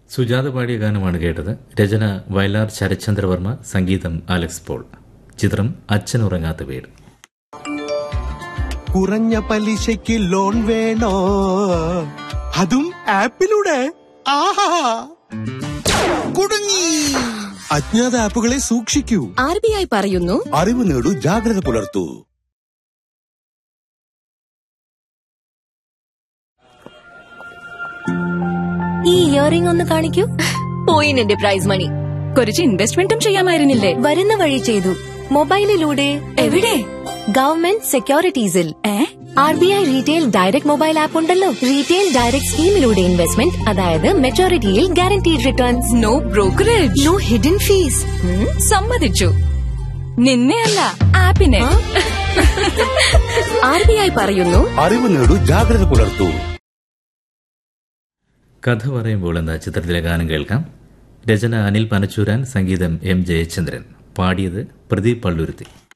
സുജാത പാടിയ ഗാനമാണ് കേട്ടത് രചന വയലാർ ശരത്ചന്ദ്രവർമ്മ സംഗീതം അലക്സ് പോൾ ചിത്രം അച്ഛൻ ഉറങ്ങാത്ത വീട് കുറഞ്ഞ പലിശയ്ക്ക് ലോൺ വേണോ അതും ആപ്പിലൂടെ ആഹാ കുടുങ്ങി അജ്ഞാത ആപ്പുകളെ സൂക്ഷിക്കൂ ആർ ബി ഐ പറയുന്നു അറിവ് നേടൂ ജാഗ്രത പുലർത്തൂ ഈ ഇയറിംഗ് ഒന്ന് കാണിക്കൂ പോയിന് എന്റെ പ്രൈസ് മണി കുറച്ച് ഇൻവെസ്റ്റ്മെന്റും ചെയ്യാമായിരുന്നില്ലേ വരുന്ന വഴി ചെയ്തു മൊബൈലിലൂടെ എവിടെ ഗവൺമെന്റ് സെക്യൂരിറ്റീസിൽ a R B I retail direct mobile app ഉണ്ടല്ലോ റീറ്റെയിൽ ഡയറക്ട് സ്കീമിലൂടെ ഇൻവെസ്റ്റ്മെന്റ് അതായത് മെച്ചോറിറ്റിയിൽ guaranteed returns no brokerage no hidden fees സമ്മതിച്ചു നിന്നെയല്ല ആപ്പിനെ ആർ ബി ഐ പറയുന്നു അറിവ് നേടൂ ജാഗ്രത പുലർത്തൂ കഥ പറയുമ്പോൾ എന്ന ചിത്രത്തിലെ ഗാനം കേൾക്കാം രചന അനിൽ പനച്ചൂരാൻ സംഗീതം എം ജയചന്ദ്രൻ പാടിയത് പ്രദീപ് പള്ളുരുത്തി